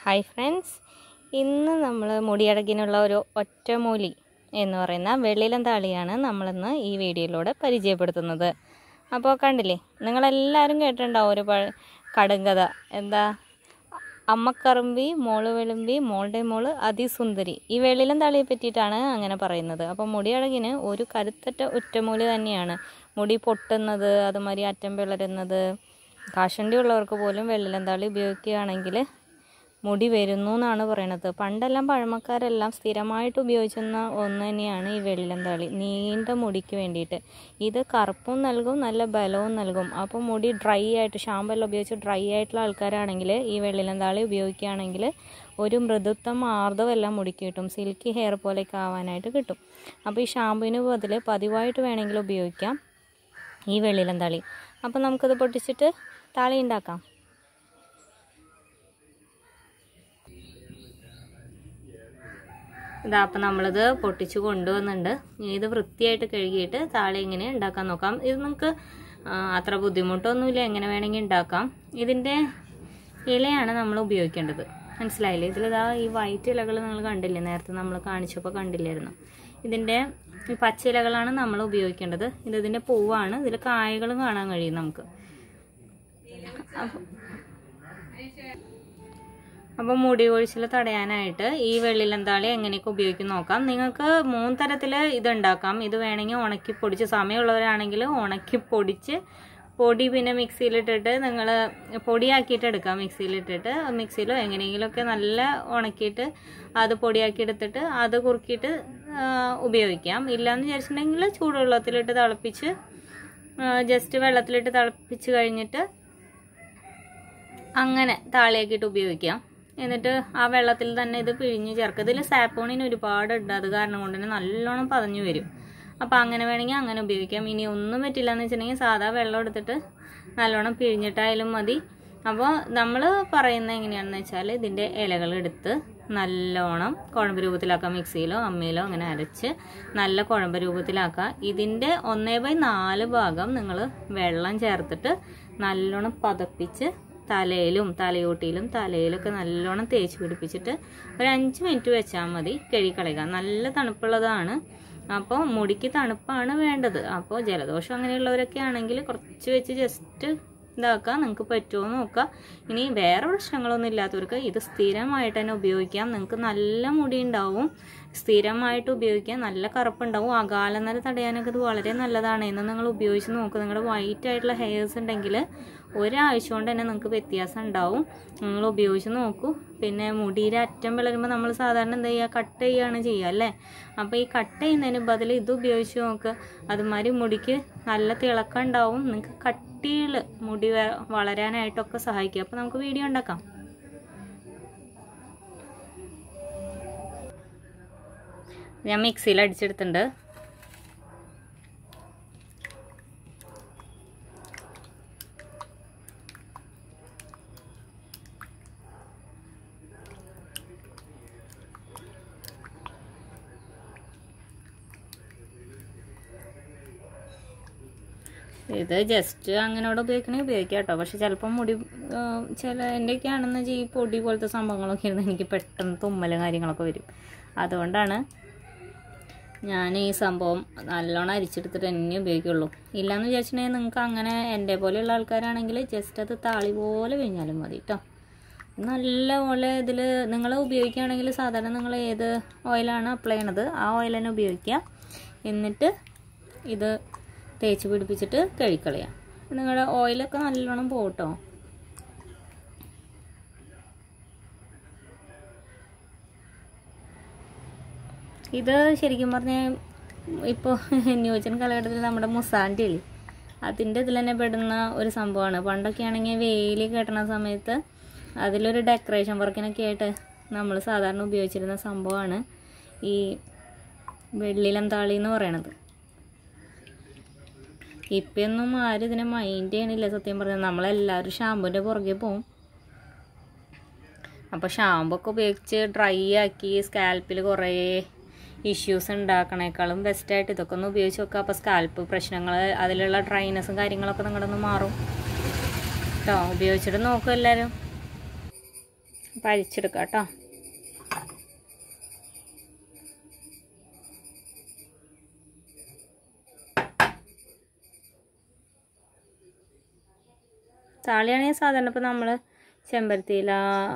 hi friends ഇന്ന് നമ്മൾ മുടിയടക്കിനുള്ള ഒരു ഒറ്റമൂലി എന്ന് പറയുന്ന വെള്ളിലം താളിയാണ് നമ്മളിന്ന് ഈ വീഡിയോയിലൂടെ പരിചയപ്പെടുത്തുന്നത് അപ്പോൾ കണ്ടില്ലേ നിങ്ങളെല്ലാവരും കേട്ടിട്ടുണ്ടാവും ഒരു പഴ കടുങ്കഥ എന്താ അമ്മക്കറുമ്പി മോള് വെളുമ്പി മോളുടെ മോള് അതിസുന്ദരി ഈ വെള്ളിലം താളിയെ പറ്റിയിട്ടാണ് അങ്ങനെ പറയുന്നത് അപ്പോൾ മുടിയഴകിന് ഒരു കരുത്തറ്റ ഒറ്റമൂലി തന്നെയാണ് മുടി പൊട്ടുന്നത് അതുമാതിരി അറ്റം പിളരുന്നത് കാശണ്ടി ഉള്ളവർക്ക് പോലും വെള്ളിലം താളി ഉപയോഗിക്കുകയാണെങ്കിൽ മുടി വരുന്നു എന്നാണ് പറയണത് പണ്ടെല്ലാം പഴമക്കാരെല്ലാം സ്ഥിരമായിട്ട് ഉപയോഗിച്ചിരുന്ന ഒന്ന് തന്നെയാണ് ഈ വെള്ളിലന്താളി നീണ്ട മുടിക്ക് വേണ്ടിയിട്ട് ഇത് കറുപ്പും നൽകും നല്ല ബലവും നൽകും അപ്പോൾ മുടി ഡ്രൈ ആയിട്ട് ഷാമ്പെല്ലാം ഉപയോഗിച്ച് ഡ്രൈ ആയിട്ടുള്ള ആൾക്കാരാണെങ്കിൽ ഈ വെള്ളിലന്താളി ഉപയോഗിക്കുകയാണെങ്കിൽ ഒരു മൃദുത്വം ആർദ്രവും എല്ലാം മുടിക്ക് കിട്ടും സിൽക്കി ഹെയർ പോലെയൊക്കെ ആവാനായിട്ട് കിട്ടും അപ്പോൾ ഈ ഷാമ്പുവിന് ബദൽ പതിവായിട്ട് വേണമെങ്കിൽ ഉപയോഗിക്കാം ഈ വെള്ളിലന്താളി അപ്പോൾ നമുക്കത് പൊട്ടിച്ചിട്ട് താളി ഉണ്ടാക്കാം ഇതാ അപ്പം നമ്മളിത് പൊട്ടിച്ച് കൊണ്ടുവന്നിട്ടുണ്ട് ഇനി ഇത് വൃത്തിയായിട്ട് കഴുകിയിട്ട് താളി എങ്ങനെ ഉണ്ടാക്കാൻ നോക്കാം ഇത് നമുക്ക് അത്ര ബുദ്ധിമുട്ടൊന്നുമില്ല എങ്ങനെ വേണമെങ്കിൽ ഉണ്ടാക്കാം ഇതിൻ്റെ ഇലയാണ് നമ്മൾ ഉപയോഗിക്കേണ്ടത് മനസ്സിലായില്ലേ ഇതിലിതാ ഈ വൈറ്റ് ഇലകൾ നിങ്ങൾ കണ്ടില്ലേ നേരത്തെ നമ്മൾ കാണിച്ചപ്പോൾ കണ്ടില്ലായിരുന്നു ഇതിൻ്റെ ഈ പച്ച ഇലകളാണ് നമ്മൾ ഉപയോഗിക്കേണ്ടത് ഇത് ഇതിൻ്റെ പൂവാണ് ഇതിൽ കായകളും കാണാൻ കഴിയും നമുക്ക് അപ്പം അപ്പോൾ മുടി കൊഴിച്ചിൽ തടയാനായിട്ട് ഈ വെള്ളിലന്താളി എങ്ങനെയൊക്കെ ഉപയോഗിക്കും നോക്കാം നിങ്ങൾക്ക് മൂന്ന് തരത്തിൽ ഇത് ഉണ്ടാക്കാം ഇത് വേണമെങ്കിൽ ഉണക്കി പൊടിച്ച് സമയമുള്ളവരാണെങ്കിൽ ഉണക്കി പൊടിച്ച് പൊടി പിന്നെ മിക്സിയിലിട്ടിട്ട് നിങ്ങൾ പൊടിയാക്കിയിട്ട് എടുക്കാം മിക്സിയിലിട്ടിട്ട് മിക്സിയിലോ എങ്ങനെയെങ്കിലുമൊക്കെ നല്ല ഉണക്കിയിട്ട് അത് പൊടിയാക്കി എടുത്തിട്ട് അത് കുറുക്കിയിട്ട് ഉപയോഗിക്കാം ഇല്ലയെന്ന് വിചാരിച്ചിട്ടുണ്ടെങ്കിൽ ചൂടുവെള്ളത്തിലിട്ട് തിളപ്പിച്ച് ജസ്റ്റ് വെള്ളത്തിലിട്ട് തിളപ്പിച്ച് കഴിഞ്ഞിട്ട് അങ്ങനെ താളിയാക്കിയിട്ട് ഉപയോഗിക്കാം എന്നിട്ട് ആ വെള്ളത്തിൽ തന്നെ ഇത് പിഴിഞ്ഞ് ചേർക്കുക ഇതിൽ സാപ്പോണിന് ഒരുപാടുണ്ട് അത് കാരണം കൊണ്ട് തന്നെ നല്ലോണം പതഞ്ഞു വരും അപ്പോൾ അങ്ങനെ വേണമെങ്കിൽ അങ്ങനെ ഉപയോഗിക്കാം ഇനി ഒന്നും പറ്റില്ല എന്ന് വെച്ചിട്ടുണ്ടെങ്കിൽ സാധാ വെള്ളം എടുത്തിട്ട് നല്ലോണം പിഴിഞ്ഞിട്ടായാലും മതി അപ്പോൾ നമ്മൾ പറയുന്നത് എങ്ങനെയാണെന്ന് വെച്ചാൽ ഇതിൻ്റെ ഇലകൾ എടുത്ത് നല്ലോണം കുഴമ്പ് രൂപത്തിലാക്കാം മിക്സിയിലോ അമ്മയിലോ അങ്ങനെ അരച്ച് നല്ല കുഴമ്പ് രൂപത്തിലാക്കുക ഇതിൻ്റെ ഒന്നേ ബൈ നാല് ഭാഗം നിങ്ങൾ വെള്ളം ചേർത്തിട്ട് നല്ലോണം പതപ്പിച്ച് തലയിലും തലയോട്ടിയിലും തലയിലൊക്കെ നല്ലോണം തേച്ച് പിടിപ്പിച്ചിട്ട് ഒരു അഞ്ച് മിനിറ്റ് വെച്ചാൽ മതി കഴുകിക്കളയുക നല്ല തണുപ്പുള്ളതാണ് അപ്പോൾ മുടിക്ക് തണുപ്പാണ് വേണ്ടത് അപ്പോൾ ജലദോഷം അങ്ങനെയുള്ളവരൊക്കെ ആണെങ്കിൽ കുറച്ച് വെച്ച് ജസ്റ്റ് ഇതാക്കാം നിങ്ങൾക്ക് പറ്റുമോ നോക്കുക ഇനി വേറെ പ്രശ്നങ്ങളൊന്നും ഇല്ലാത്തവർക്ക് ഇത് സ്ഥിരമായിട്ട് തന്നെ ഉപയോഗിക്കാം നിങ്ങൾക്ക് നല്ല മുടി ഉണ്ടാവും സ്ഥിരമായിട്ട് ഉപയോഗിക്കാം നല്ല കറുപ്പുണ്ടാവും അകാലനര തടയാനൊക്കെ ഇത് വളരെ നല്ലതാണ് എന്ന് നിങ്ങൾ ഉപയോഗിച്ച് നോക്കുക നിങ്ങളുടെ വൈറ്റ് ആയിട്ടുള്ള ഹെയർസ് ഉണ്ടെങ്കിൽ ഒരാഴ്ച കൊണ്ട് തന്നെ നിങ്ങൾക്ക് വ്യത്യാസം ഉണ്ടാവും നിങ്ങൾ ഉപയോഗിച്ച് നോക്കൂ പിന്നെ മുടിയുടെ അറ്റം വിളരുമ്പോൾ നമ്മൾ സാധാരണ എന്താ ചെയ്യുക കട്ട് ചെയ്യുകയാണ് ചെയ്യുക അല്ലേ അപ്പോൾ ഈ കട്ട് ചെയ്യുന്നതിന് ബദൽ ഇത് ഉപയോഗിച്ച് നോക്കുക അതുമാതിരി മുടിക്ക് നല്ല തിളക്കം ഉണ്ടാവും നിങ്ങൾക്ക് കട്ടിയിൽ മുടി വളരാനായിട്ടൊക്കെ സഹായിക്കും അപ്പോൾ നമുക്ക് വീഡിയോ ഉണ്ടാക്കാം ഞാൻ മിക്സിയിൽ അടിച്ചെടുത്തിട്ടുണ്ട് ഇത് ജസ്റ്റ് അങ്ങനെയോടെ ഉപയോഗിക്കണമെങ്കിൽ ഉപയോഗിക്കാം കേട്ടോ പക്ഷെ ചിലപ്പം മുടി ചില എൻ്റെയൊക്കെ ആണെന്ന് വെച്ചാൽ ഈ പൊടി പോലത്തെ സംഭവങ്ങളൊക്കെ ഇരുന്ന് എനിക്ക് പെട്ടെന്ന് തുമ്മലും കാര്യങ്ങളൊക്കെ വരും അതുകൊണ്ടാണ് ഞാൻ ഈ സംഭവം നല്ലോണം അരിച്ചെടുത്തിട്ട് തന്നെ ഉപയോഗിക്കുള്ളൂ ഇല്ലയെന്ന് വിചാരിച്ചിട്ടുണ്ടെങ്കിൽ നിങ്ങൾക്ക് അങ്ങനെ എൻ്റെ പോലെയുള്ള ആൾക്കാരാണെങ്കിൽ ജസ്റ്റ് അത് താളി പോലെ കഴിഞ്ഞാലും മതി കേട്ടോ നല്ല പോലെ ഇതിൽ നിങ്ങൾ ഉപയോഗിക്കുകയാണെങ്കിൽ സാധാരണ നിങ്ങൾ ഏത് ഓയിലാണ് അപ്ലൈ ചെയ്യണത് ആ ഓയിൽ തന്നെ ഉപയോഗിക്കുക എന്നിട്ട് ഇത് തേച്ച് പിടിപ്പിച്ചിട്ട് കഴുകിക്കളയാം നിങ്ങളുടെ ഓയിലൊക്കെ നല്ലോണം പോട്ടോ ഇത് ശരിക്കും പറഞ്ഞാൽ ഇപ്പോൾ ന്യൂജൻ കാലഘട്ടത്തിൽ നമ്മുടെ മുസാൻ്റെ ഇല്ലേ അതിൻ്റെ ഇതിൽ തന്നെ പെടുന്ന ഒരു സംഭവമാണ് പണ്ടൊക്കെ ആണെങ്കിൽ വെയിൽ കെട്ടണ സമയത്ത് അതിലൊരു ഡെക്കറേഷൻ വർക്കിനൊക്കെ ആയിട്ട് നമ്മൾ സാധാരണ ഉപയോഗിച്ചിരുന്ന സംഭവമാണ് ഈ വെള്ളിലം താളി എന്ന് പറയണത് ഇപ്പൊന്നും ആരും ഇതിനെ മൈൻഡ് ചെയ്യണില്ല സത്യം പറഞ്ഞാൽ നമ്മളെല്ലാവരും ഷാമ്പുവിൻ്റെ പുറകെ പോവും അപ്പോൾ ഷാമ്പു ഒക്കെ ഉപയോഗിച്ച് ഡ്രൈ ആക്കി സ്കാൽപ്പിൽ കുറേ ഇഷ്യൂസ് ഉണ്ടാക്കണേക്കാളും ബെസ്റ്റായിട്ട് ഇതൊക്കെ ഒന്ന് ഉപയോഗിച്ച് നോക്കുക അപ്പോൾ സ്കാൽപ്പ് പ്രശ്നങ്ങൾ അതിലുള്ള ഡ്രൈനെസ്സും കാര്യങ്ങളൊക്കെ നിങ്ങളുടെ ഒന്ന് മാറും കേട്ടോ ഉപയോഗിച്ചിട്ട് നോക്കും എല്ലാവരും പഴിച്ചെടുക്കാം കേട്ടോ താളിയാണെങ്കിൽ സാധാരണ ഇപ്പോൾ നമ്മൾ ചെമ്പരത്തിയില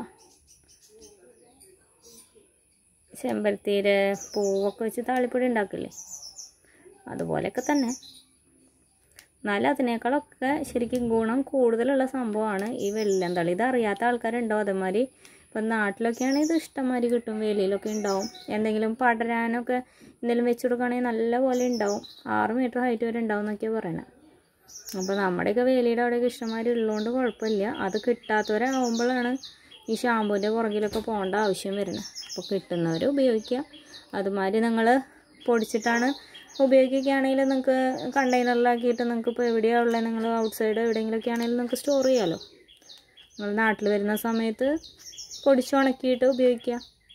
ചെമ്പരത്തിയില പൂവൊക്കെ വെച്ച് താളിപ്പൊടി ഉണ്ടാക്കില്ലേ അതുപോലെയൊക്കെ തന്നെ എന്നാലും അതിനേക്കാളൊക്കെ ശരിക്കും ഗുണം കൂടുതലുള്ള സംഭവമാണ് ഈ വെള്ളം തളി ഇത് അറിയാത്ത ആൾക്കാരുണ്ടോ അതേമാതിരി ഇപ്പം നാട്ടിലൊക്കെയാണെങ്കിൽ ഇത് ഇഷ്ടംമാതിരി കിട്ടും വേലിയിലൊക്കെ ഉണ്ടാവും എന്തെങ്കിലും പടരാനൊക്കെ എന്തെങ്കിലും വെച്ച് കൊടുക്കുകയാണെങ്കിൽ നല്ല പോലെ ഉണ്ടാവും ആറ് മീറ്റർ ഹൈറ്റ് വരെ ഉണ്ടാവും എന്നൊക്കെയാണ് പറയണത് അപ്പോൾ നമ്മുടെയൊക്കെ വേലിയുടെ അവിടെയൊക്കെ ഇഷ്ടംമാതിരി ഉള്ളതുകൊണ്ട് കുഴപ്പമില്ല അത് കിട്ടാത്തവരാകുമ്പോഴാണ് ഈ ഷാമ്പൂവിൻ്റെ പുറകിലൊക്കെ പോകേണ്ട ആവശ്യം വരുന്നത് അപ്പോൾ കിട്ടുന്നവർ ഉപയോഗിക്കുക അതുമാതിരി നിങ്ങൾ പൊടിച്ചിട്ടാണ് ഉപയോഗിക്കുകയാണെങ്കിൽ നിങ്ങൾക്ക് കണ്ടെയ്നറിലാക്കിയിട്ട് നിങ്ങൾക്ക് ഇപ്പോൾ എവിടെയാണ് ഉള്ളത് നിങ്ങൾ ഔട്ട് സൈഡ് എവിടെയെങ്കിലുമൊക്കെ ആണെങ്കിലും നിങ്ങൾക്ക് സ്റ്റോർ ചെയ്യാമല്ലോ നിങ്ങൾ നാട്ടിൽ വരുന്ന സമയത്ത് പൊടിച്ച് ഉണക്കിയിട്ട് ഉപയോഗിക്കുക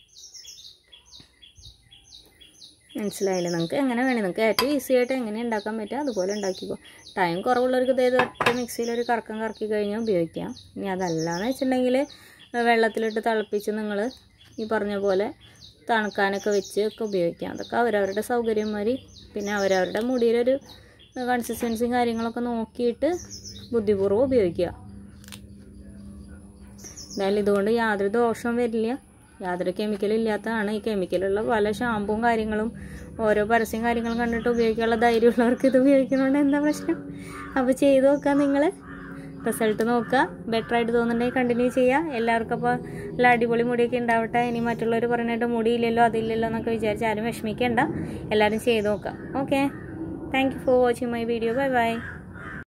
മനസ്സിലായില്ലേ നിങ്ങൾക്ക് എങ്ങനെ വേണേ നിങ്ങൾക്ക് ഏറ്റവും ഈസി ആയിട്ട് എങ്ങനെ ഉണ്ടാക്കാൻ പറ്റുക അതുപോലെ ഉണ്ടാക്കിക്കോ ടൈം കുറവുള്ളവർക്ക് ഇതേത് ഒറ്റ മിക്സിയിൽ ഒരു കറക്കം കറക്കി കഴിഞ്ഞാൽ ഉപയോഗിക്കാം ഇനി അതല്ലാന്ന് വെച്ചിട്ടുണ്ടെങ്കിൽ വെള്ളത്തിലിട്ട് തിളപ്പിച്ച് നിങ്ങൾ ഈ പറഞ്ഞ പോലെ തണുക്കാനൊക്കെ വെച്ച് ഒക്കെ ഉപയോഗിക്കാം അതൊക്കെ അവരവരുടെ സൗകര്യം മാതിരി പിന്നെ അവരവരുടെ മുടിയിലൊരു കൺസിസ്റ്റൻസിയും കാര്യങ്ങളൊക്കെ നോക്കിയിട്ട് ബുദ്ധിപൂർവ്വം ഉപയോഗിക്കുക എന്തായാലും ഇതുകൊണ്ട് യാതൊരു ദോഷവും വരില്ല യാതൊരു കെമിക്കലും ഇല്ലാത്തതാണ് ഈ കെമിക്കലുള്ള പല ഷാമ്പുവും കാര്യങ്ങളും ഓരോ പരസ്യം കാര്യങ്ങളും കണ്ടിട്ട് ഉപയോഗിക്കാനുള്ള ധൈര്യമുള്ളവർക്ക് ഇത് ഉപയോഗിക്കുന്നതുകൊണ്ട് എന്താ പ്രശ്നം അപ്പോൾ ചെയ്ത് നോക്കാം നിങ്ങൾ റിസൾട്ട് നോക്കുക ബെറ്റർ ആയിട്ട് തോന്നുന്നുണ്ടെങ്കിൽ കണ്ടിന്യൂ ചെയ്യുക എല്ലാവർക്കും അപ്പോൾ നല്ല അടിപൊളി മുടിയൊക്കെ ഉണ്ടാവട്ടെ ഇനി മറ്റുള്ളവർ പറഞ്ഞിട്ട് മുടിയില്ലല്ലോ അതില്ലല്ലോ എന്നൊക്കെ വിചാരിച്ച് ആരും വിഷമിക്കേണ്ട എല്ലാവരും ചെയ്ത് നോക്കാം okay thank you for watching my video bye by